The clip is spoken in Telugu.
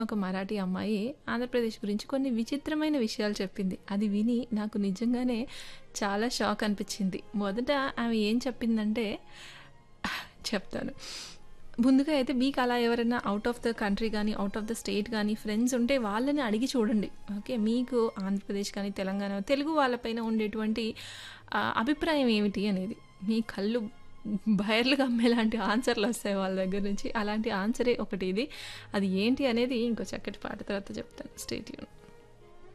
ఒక మరాఠీ అమ్మాయి ఆంధ్రప్రదేశ్ గురించి కొన్ని విచిత్రమైన విషయాలు చెప్పింది అది విని నాకు నిజంగానే చాలా షాక్ అనిపించింది మొదట ఆమె ఏం చెప్పిందంటే చెప్తాను ముందుగా అయితే మీకు అలా ఎవరైనా అవుట్ ఆఫ్ ద కంట్రీ కానీ అవుట్ ఆఫ్ ద స్టేట్ కానీ ఫ్రెండ్స్ ఉంటే వాళ్ళని అడిగి చూడండి ఓకే మీకు ఆంధ్రప్రదేశ్ కానీ తెలంగాణ తెలుగు వాళ్ళపైన ఉండేటువంటి ఆ, అభిప్రాయం ఏమిటి అనేది మీ కళ్ళు బయర్లు కమ్మేలాంటి ఆన్సర్లు వస్తాయి వాళ్ళ దగ్గర నుంచి అలాంటి ఆన్సరే ఒకటి ఇది అది ఏంటి అనేది ఇంకో చక్కటి పాట తర్వాత చెప్తాను స్టేట్ యూన్